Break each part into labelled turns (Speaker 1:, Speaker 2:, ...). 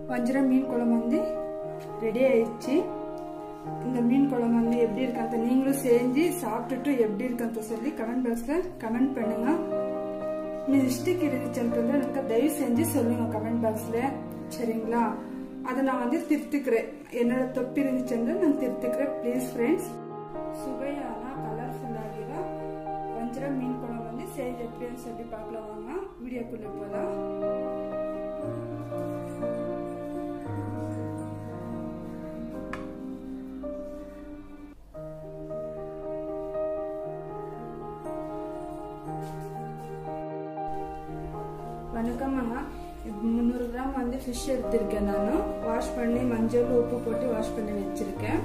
Speaker 1: வஞ்சிரம் மீன் குழம்பு வந்து ரெடி ஆயிடுச்சு இந்த மீன் குழம்பு வந்து எப்படி இருக்கಅಂತ நீங்களும் செஞ்சு சாப்பிட்டுட்டு எப்படி இருக்கಂತ சொல்லி கமெண்ட் பாக்ஸ்ல கமெண்ட் பண்ணுங்க ನೀವು ಇಷ್ಟಕ್ಕೆ இருந்துச்சு ಅಂತಂದ್ರೆ எனக்கு தயவு செஞ்சு சொல்லுங்க கமெண்ட் பாக்ஸ்ல சரிங்களா அதை நான் வந்து திருத்திக்கிறேன் என்னோட தப்பு இருந்துச்சு ಅಂದ್ರೆ நான் திருத்திக்கிறேன் ப்ளீஸ் ஃப்ரெண்ட்ஸ் சுவையான கலர்ஃபுல் ஆகிற வஞ்சிரம் மீன் குழம்பு வந்து செய்து எப்படின்னு சொல்லி பார்க்கலாம் வாங்க வீடியோக்குள்ள போகலாம் வணக்கம் அண்ணா முந்நூறு கிராம் வந்து ஃபிஷ் எடுத்திருக்கேன் நான் வாஷ் பண்ணி மஞ்சள் உப்பு போட்டு வாஷ் பண்ணி வச்சிருக்கேன்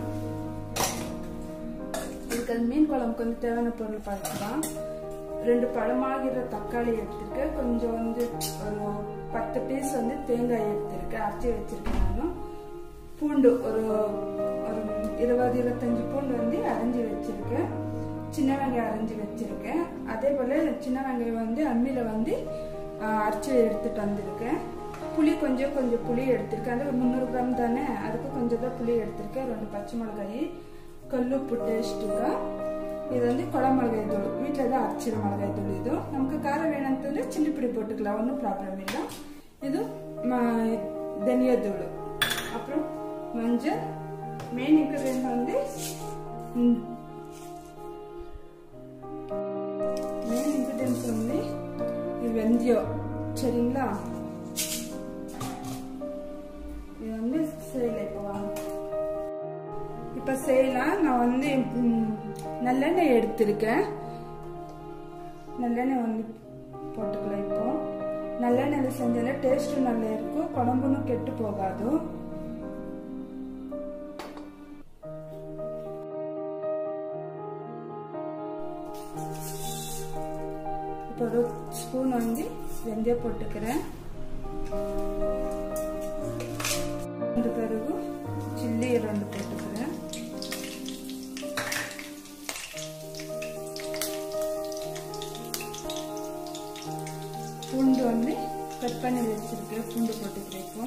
Speaker 1: இதுக்கு அந்த மீன் குழம்புக்கு வந்து தேவையான பொருள் பார்க்கலாம் ரெண்டு பழமாகிற தக்காளி எடுத்திருக்கேன் கொஞ்சம் வந்து ஒரு பத்து பீஸ் வந்து தேங்காய் எடுத்திருக்கேன் அரைச்சி வச்சிருக்கேன் நான் பூண்டு ஒரு ஒரு இருபது இருபத்தஞ்சு பூண்டு வந்து அரைஞ்சி வச்சிருக்கேன் சின்ன வெங்காயம் அரைஞ்சி வச்சிருக்கேன் அதே போல சின்ன வெங்காயம் வந்து அம்மியில வந்து அரைச்சி எடுத்துட்டு வந்திருக்கேன் புளி கொஞ்சம் கொஞ்சம் புளி எடுத்திருக்கேன் அது ஒரு முந்நூறு கிராம் தானே அதுக்கு கொஞ்சம் தான் புளி எடுத்திருக்கேன் ரெண்டு பச்சை மிளகாய் கல்லுப்பு டேஸ்ட்டுக்கு இது வந்து குழம்புமிளகாய் தூள் வீட்டில் தான் அரைச்சிட மிளகாய் தூள் இது நமக்கு காரம் வேணும்னு சில்லி பொடி போட்டுக்கலாம் ஒன்றும் ப்ராப்ளம் இல்லை இது தனியா தூள் அப்புறம் மஞ்சள் மெயின் இன்க்ரீடியன்ட் வந்து மெயின் இன்க்ரீடியன்ஸ் வந்து வெந்தயம் சரிங்களா இது வந்து செய்யல இப்போ வாங்க இப்போ செய்யலாம் நான் வந்து நல்லெண்ணெய் எடுத்திருக்கேன் நல்லெண்ணெய் வந்து போட்டுக்கலாம் இப்போ நல்லெண்ணெயில் செஞ்சாலே டேஸ்ட்டும் நல்லா இருக்கும் குழம்புன்னு கெட்டு போகாது இப்போ ஒரு ஸ்பூன் வந்து வெந்தயம் போட்டுக்கிறேன் ரெண்டு பிறகு சில்லி ரெண்டு போட்டுக்கிறேன் பூண்டு வந்து கட் பண்ணி வச்சிருக்கேன் பூண்டு போட்டுக்கிறேன் இப்போ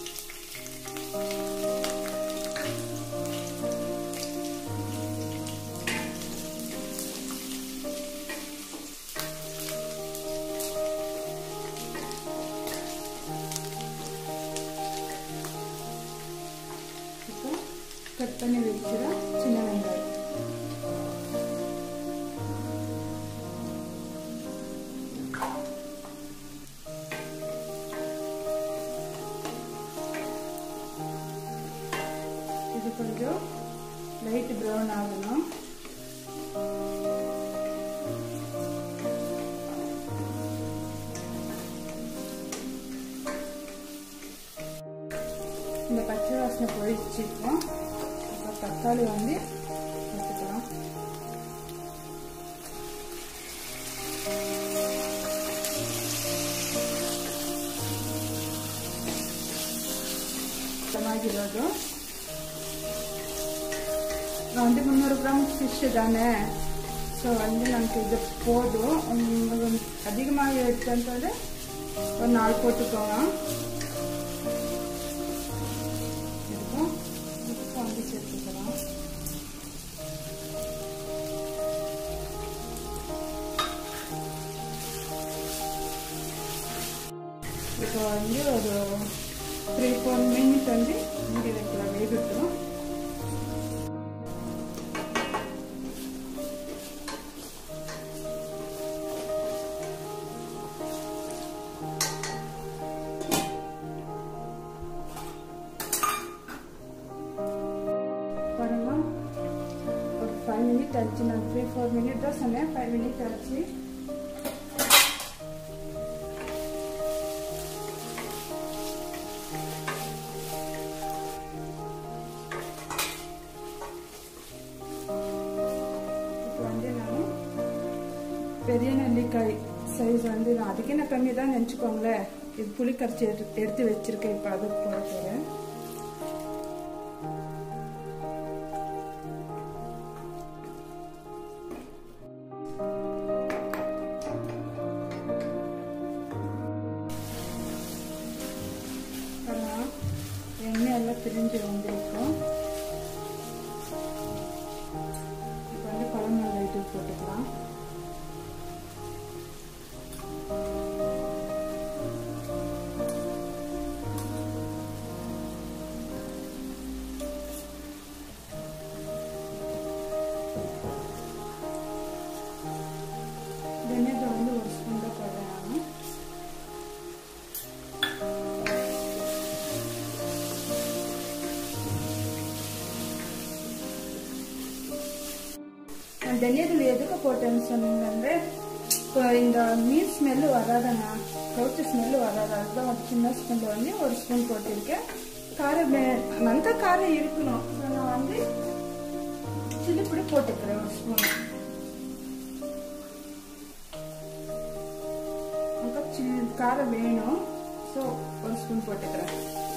Speaker 1: கட் பண்ணி வச்சுற சின்ன வெங்காயம் இது கொஞ்சம் லைட் ப்ரௌன் ஆகணும் இந்த பச்சை வாசனை போயிடுச்சுப்போம் தக்காளி வந்து எடுத்துக்கலாம் ಚೆನ್ನಾಗಿರೋದು நான் வந்து முந்நூறு கிராம் ஃபிஷ்ஷு தானே ஸோ வந்து நமக்கு இது போதும் அதிகமாக எடுத்தது ஒரு நாள் போட்டுக்கோங்க இருக்கும் உப்பு வந்து சேர்த்துக்கலாம் இப்போ வந்து ஒரு த்ரீ ஃபோர் மினிட் வந்து மூடி வைக்கலாம் வேகட்டும் பாருங்க ஒரு ஃபைவ் மினிட் ஆச்சு நான் த்ரீ ஃபோர் மினிட் தான் சொன்னேன் ஃபைவ் மினிட் ஆச்சு இப்போ வந்து நான் பெரிய நெல்லிக்காய் சைஸ் வந்து நான் அதுக்கு நான் கம்மி தான் நினச்சிக்கோங்களேன் இது புளி கரைச்சி எடுத்து எடுத்து வச்சிருக்கேன் இப்போ அது போட போகிறேன் பாருங்க நல்லா பிரிஞ்சு வந்திருக்கும் இப்போ வந்து குழம்பு இது போட்டுக்கலாம் வெண்ணெய் வந்து ஒரு ஸ்பூன் தான் போடுறேன் நான் நான் தனியாதூள் எதுக்கு போட்டேன்னு சொன்னீங்க வந்து இப்போ இந்த மீன் ஸ்மெல்லு வராதண்ணா கவுச்சு ஸ்மெல்லு வராது அதுதான் ஒரு சின்ன ஸ்பூனில் வந்து ஒரு ஸ்பூன் போட்டிருக்கேன் காரம் வே- நல்ல காரம் இருக்கணும் ஸோ நான் வந்து சில்லி பொடி போட்டுக்கிறேன் ஒரு ஸ்பூன் அப்போ சில்லி காரம் வேணும் ஸோ ஒரு ஸ்பூன் போட்டுக்கிறேன்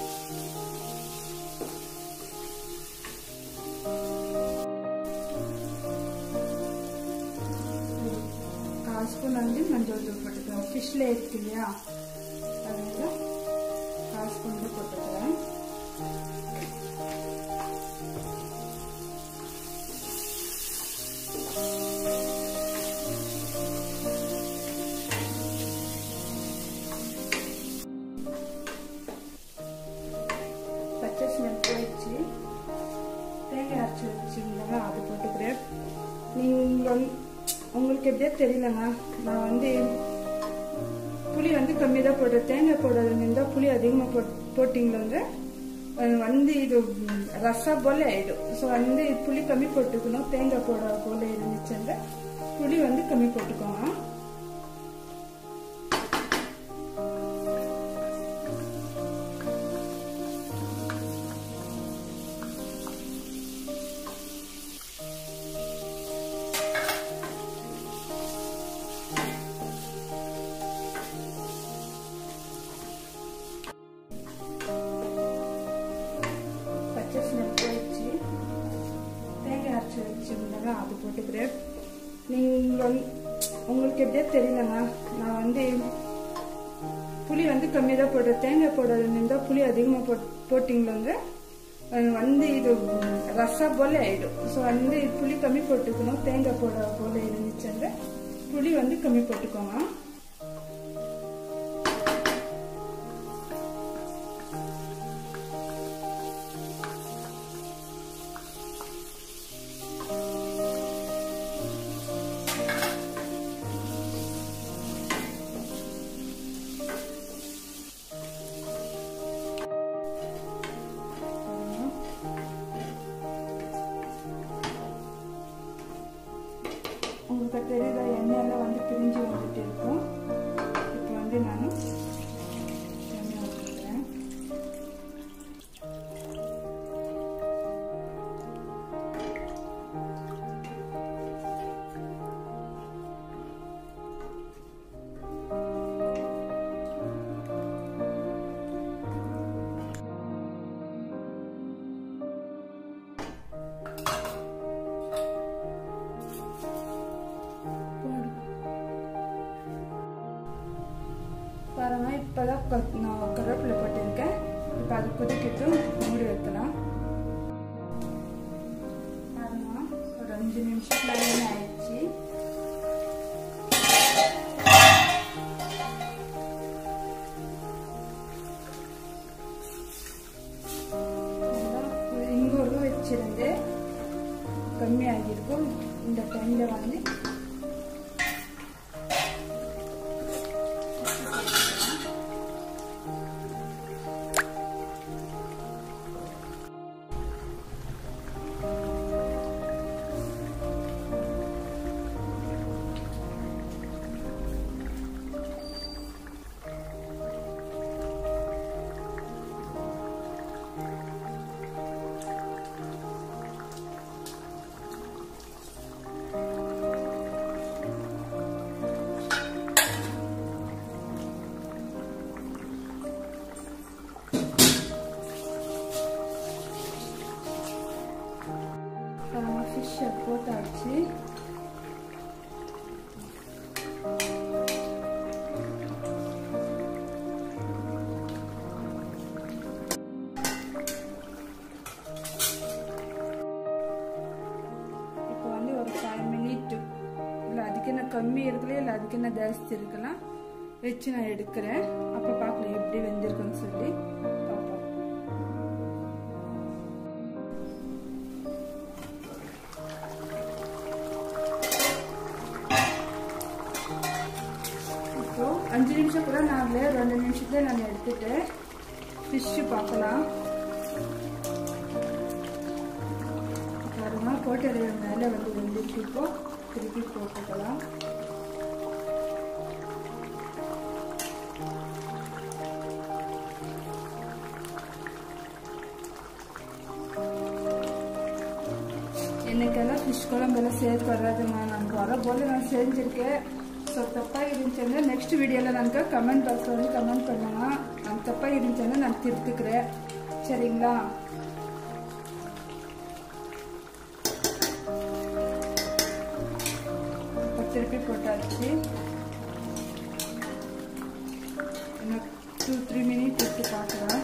Speaker 1: கால் ஸ்பூன் வந்து மஞ்சள் தூள் போட்டுக்கிறேன் ஃபிஷ்ல இருக்கு இல்லையா அதனால கால் ஸ்பூன் தான் போட்டுக்கிறேன் பச்சை ஸ்மெல் போயிடுச்சு தேங்காய் அரைச்சி வச்சுருந்தாங்க அது போட்டுக்கிறேன் நீங்கள் வந்து உங்களுக்கு எப்படியே தெரியலங்க நான் வந்து புளி வந்து கம்மி தான் போடுறேன் தேங்காய் போடுறது இருந்தால் புளி அதிகமாக போட் போட்டிங்களா வந்து அது வந்து இது ம், ரசா போல ஆயிடும் ஸோ வந்து புளி கம்மி போட்டுக்கணும் தேங்காய் போட போல இருந்துச்சுங்க புளி வந்து கம்மி போட்டுக்கோங்க பச்சை ஸ்மெல் போயிடுச்சு தேங்காய் அரைச்சி வச்சுருந்தாங்க அது போட்டுக்கிறேன் நீங்கள் வந்து உங்களுக்கு எப்படியே தெரியலங்க நான் வந்து புளி வந்து கம்மி தான் போடுறேன் தேங்காய் போடுறது இருந்தால் புளி அதிகமாக போட் போட்டிங்களாங்க அது வந்து இது ம், ரசா போல ஆயிடும் ஸோ வந்து புளி கம்மி போட்டுக்கணும் தேங்காய் போட போல இருந்துச்சுங்க புளி வந்து கம்மி போட்டுக்கோங்க உங்களுக்கு தெரியுதா எண்ணெயெல்லாம் வந்து பிரிஞ்சு வந்துட்டு இருக்கும் இப்போ வந்து நான் எண்ணெய் ஊற்றிக்கிறேன் போடு. பாருங்க இப்பதான் க- நான் கருவேப்பிலை போட்டிருக்கேன் இப்போ அது கொதிக்கிட்டு மூடி வைக்கலாம் பாருங்க ஒரு அஞ்சு நிமிஷத்துல எண்ணெய் ஆயிடுச்சு இங்க ஒரு வச்சிருந்து கம்மியாகிருக்கும் இந்த டைம்ல வந்து ஃபிஷ்ஷை போட்டாச்சு கம்மி இருக்குல்ல இல்லை அதுக்கு என்ன ஜாஸ்தி இருக்கலாம் வச்சு நான் எடுக்கிறேன் அப்போ பார்க்கலாம் எப்படி வெந்திருக்குன்னு சொல்லி பார்ப்போம் இப்போ அஞ்சு நிமிஷம் கூட நான் அதில் ரெண்டு நிமிஷத்துல நான் எடுத்துட்டேன் ஃபிஷ்ஷு பார்க்கலாம் பாருங்க போட்டு மேலே வந்து வெந்திருக்கு இப்போ திருப்பி போட்டுக்கலாம் எனக்கெல்லாம் ஃபிஷ் குழம்பெல்லாம் சேர்த்து வராதுங்க நான் வர போல நான் செஞ்சுருக்கேன் ஸோ தப்பாக இருந்துச்சுன்னா நெக்ஸ்ட் வீடியோவில் எனக்கு கமெண்ட் பாக்ஸில் வந்து கமெண்ட் பண்ணுங்க நான் தப்பாக இருந்துச்சுன்னா நான் திருத்துக்கிறேன் சரிங்களா திருப்பி போட்டாச்சு எனக்கு டூ த்ரீ மினிட் எடுத்து பார்க்கலாம்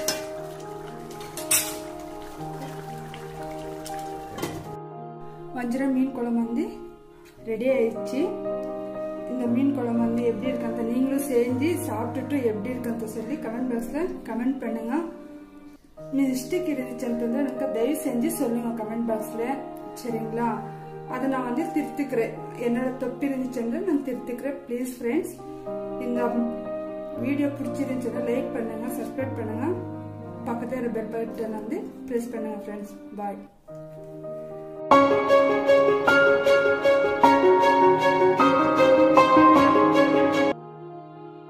Speaker 1: வஞ்சிரம் மீன் குழம்பு வந்து ரெடி ஆயிடுச்சு இந்த மீன் குழம்பு வந்து எப்படி இருக்கಅಂತ நீங்களும் செஞ்சு சாப்பிட்டுட்டு எப்படி இருக்கಅಂತ சொல்லி கமெண்ட் பாக்ஸில் கமெண்ட் பண்ணுங்க மிஸ்டேக் இருந்துச்சு ಅಂತಂದ್ರೆ எனக்கு தயவு செஞ்சு சொல்லுங்க கமெண்ட் பாக்ஸில் சரிங்களா அதை நான் வந்து திருத்திக்கிறேன் என்னோட தொப்பி இருந்துச்சுன்னு நான் திருத்திக்கிறேன் ப்ளீஸ் ஃப்ரெண்ட்ஸ் இந்த வீடியோ பிடிச்சிருந்துச்சுன்னா லைக் பண்ணுங்க சப்ஸ்கிரைப் பண்ணுங்க பக்கத்தில் பெல் பட்டன் வந்து ப்ரெஸ் பண்ணுங்க ஃப்ரெண்ட்ஸ் பாய்